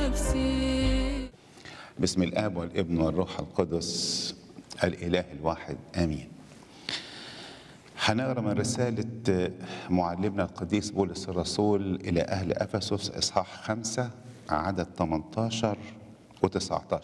نفسي بسم الاب والابن والروح القدس الاله الواحد امين هنقرا من رساله معلمنا القديس بولس الرسول الى اهل افسس اصحاح خمسة عدد 18 و19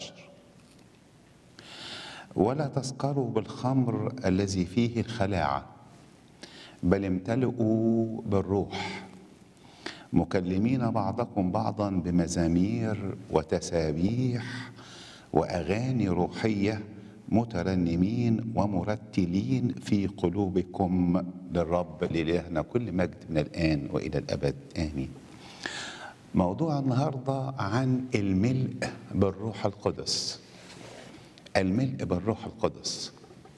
ولا تسكروا بالخمر الذي فيه الخلاعه بل امتلئوا بالروح مكلمين بعضكم بعضا بمزامير وتسابيح واغاني روحيه مترنمين ومرتلين في قلوبكم للرب لالهنا كل مجد من الان والى الابد امين. موضوع النهارده عن الملء بالروح القدس. الملء بالروح القدس.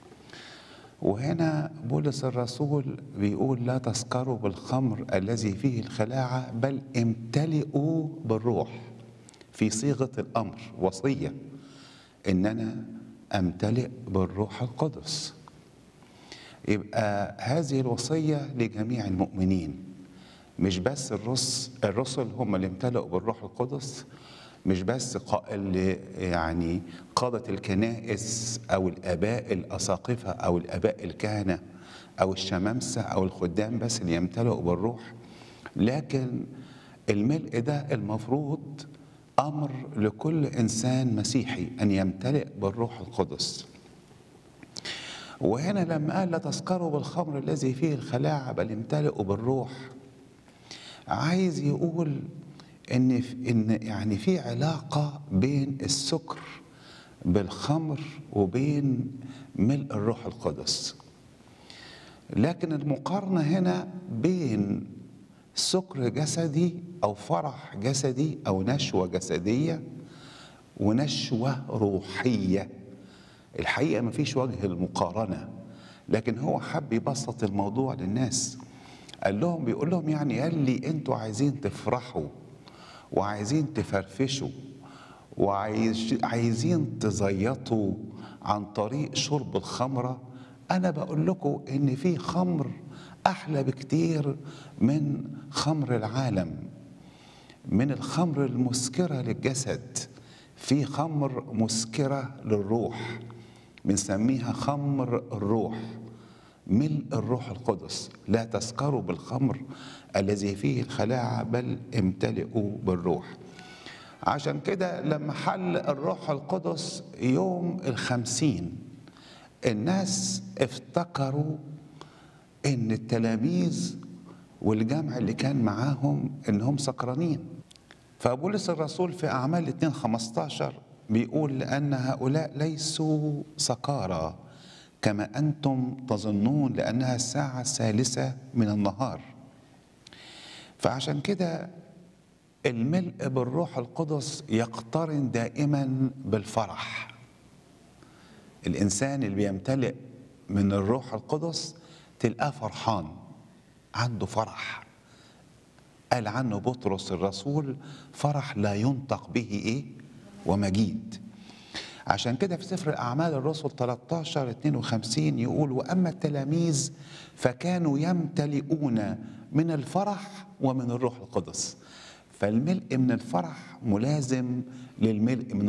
وهنا بولس الرسول بيقول لا تسكروا بالخمر الذي فيه الخلاعة بل امتلئوا بالروح في صيغة الأمر وصية إن أنا أمتلئ بالروح القدس يبقى هذه الوصية لجميع المؤمنين مش بس الرس الرسل هم اللي امتلئوا بالروح القدس مش بس قائل يعني قادة الكنائس أو الآباء الأساقفة أو الآباء الكهنة أو الشمامسة أو الخدام بس اللي يمتلئوا بالروح لكن الملء ده المفروض أمر لكل إنسان مسيحي أن يمتلئ بالروح القدس وهنا لما قال لا تسكروا بالخمر الذي فيه الخلاعة بل امتلئوا بالروح عايز يقول ان ان يعني في علاقه بين السكر بالخمر وبين ملء الروح القدس لكن المقارنه هنا بين سكر جسدي او فرح جسدي او نشوه جسديه ونشوه روحيه الحقيقه ما فيش وجه المقارنه لكن هو حب يبسط الموضوع للناس قال لهم بيقول لهم يعني قال لي انتوا عايزين تفرحوا وعايزين تفرفشوا وعايزين تزيطوا عن طريق شرب الخمرة أنا بقول لكم إن في خمر أحلى بكتير من خمر العالم من الخمر المسكرة للجسد في خمر مسكرة للروح بنسميها خمر الروح ملء الروح القدس لا تسكروا بالخمر الذي فيه الخلاعة بل امتلئوا بالروح عشان كده لما حل الروح القدس يوم الخمسين الناس افتكروا ان التلاميذ والجمع اللي كان معاهم انهم سكرانين فبولس الرسول في اعمال 2 15 بيقول لان هؤلاء ليسوا سكارى كما انتم تظنون لانها الساعه الثالثه من النهار فعشان كده الملء بالروح القدس يقترن دائما بالفرح الانسان اللي بيمتلئ من الروح القدس تلقاه فرحان عنده فرح قال عنه بطرس الرسول فرح لا ينطق به ايه ومجيد عشان كده في سفر الأعمال الرسل 13 52 يقول وأما التلاميذ فكانوا يمتلئون من الفرح ومن الروح القدس فالملء من الفرح ملازم للملء من